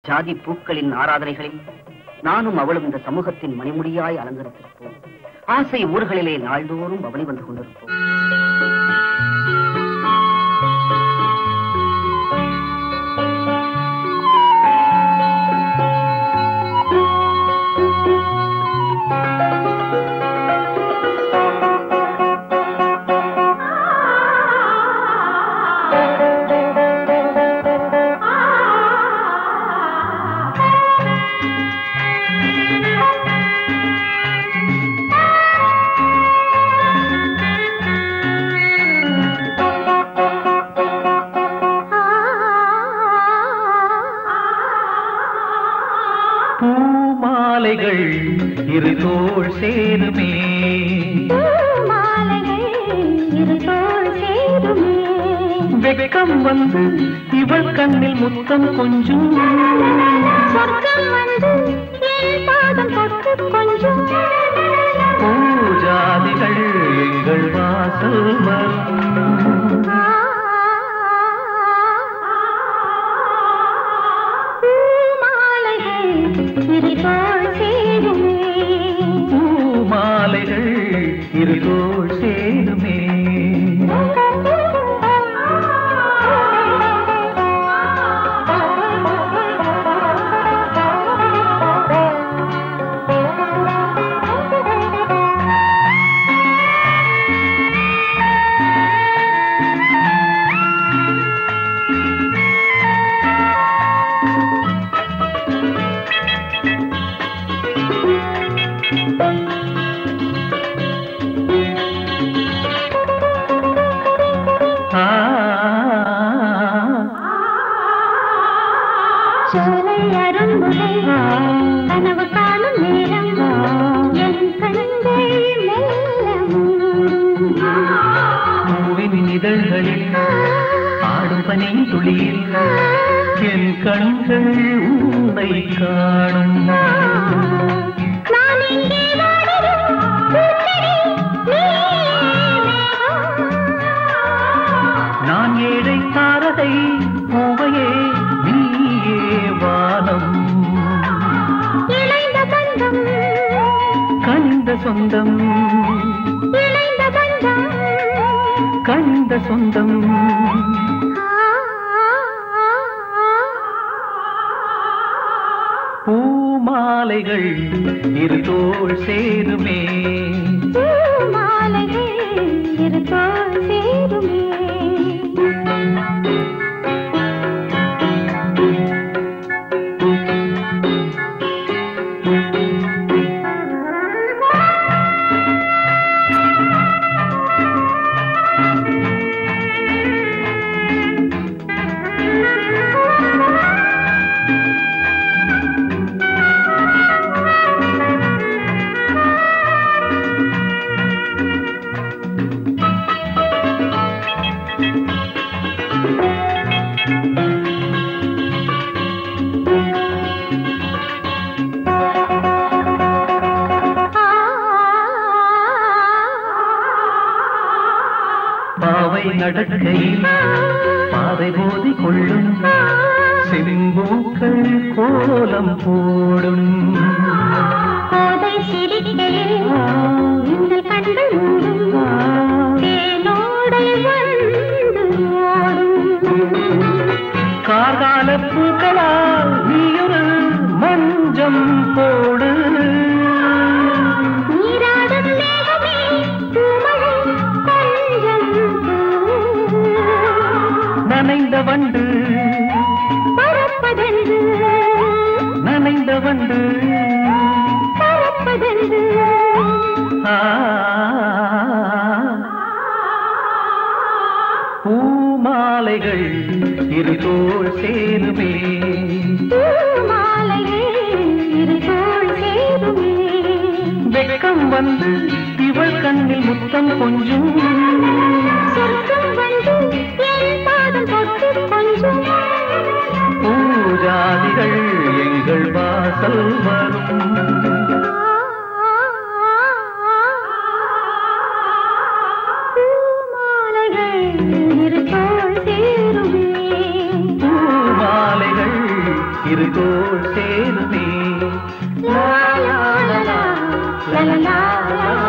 ஜாதி பூக்களின் ஆராதனைகளில் நானும் அவளும் இந்த சமூகத்தின் மணிமுடியாய் அலங்கரித்திருப்போம் ஆசை ஊர்களிலே நாள்தோறும் பவனி வந்து கொண்டிருப்போம் பூமாலைகள் இரு தோள் சேருமே வெக்கம் வந்து இவள் கண்ணில் முத்தம் கொஞ்சம் பூஜாதிகள் எங்கள் வாசல் வரும் பூமாலைகள் இரு தோள் சேருமே ஆ சோலை அரும்புகை கனவு காணும் நேரம் என் கண்கள் மெல்ல மூடும். பூவின் இதழ்களில் ஆடும் பனி துளியில் என் கண்கள் உன்னை காணும் நான் இங்கே வாடிடும் பூச்செடி, நீயே மேகம். நான் ஏழை தாரகை பூவையே நீயே வானம் இணைந்த பந்தம் கனிந்த சொந்தம் இணைந்த பந்தம் கனிந்த சொந்தம் பூமாலைகள் இரு தோள் சேருமே பூமாலைகள் இருப்பால் சேருமே பாவை நடக்கையில் பாதை போதி கொள்ளும் செம்பூக்கள் கோலம் போடும் கோதை சிரிக்கையில் எங்கள் கண்கள் மூடும் தேனோடை வந்து ஆடும் கார்கால பூக்களால் நீயொரு மஞ்சம் போடு நீராடும் மேகமே பூமழை கொஞ்சம் தூ. நனைந்த வண்டு பறப்பதென்று நனைந்த வண்டு பறப்பதென்று ஆ பூமாலைகள் இரு தோள் சேருமே பூமாலைகள் இருதோள் சேருமே வெக்கம் வந்து இவள் கண்ணில் முத்தம் கொஞ்சம் சொர்க்கம் வந்து என் பாதம் தொட்டு கொஞ்சம் பூஜாதிகள் எங்கள் வாசல் வரும் பூமாலைகள் இருதோள் சேருமே பூமாலைகள் இரு தோள் தோள் சேருமே லா லா லா லா லா லா லா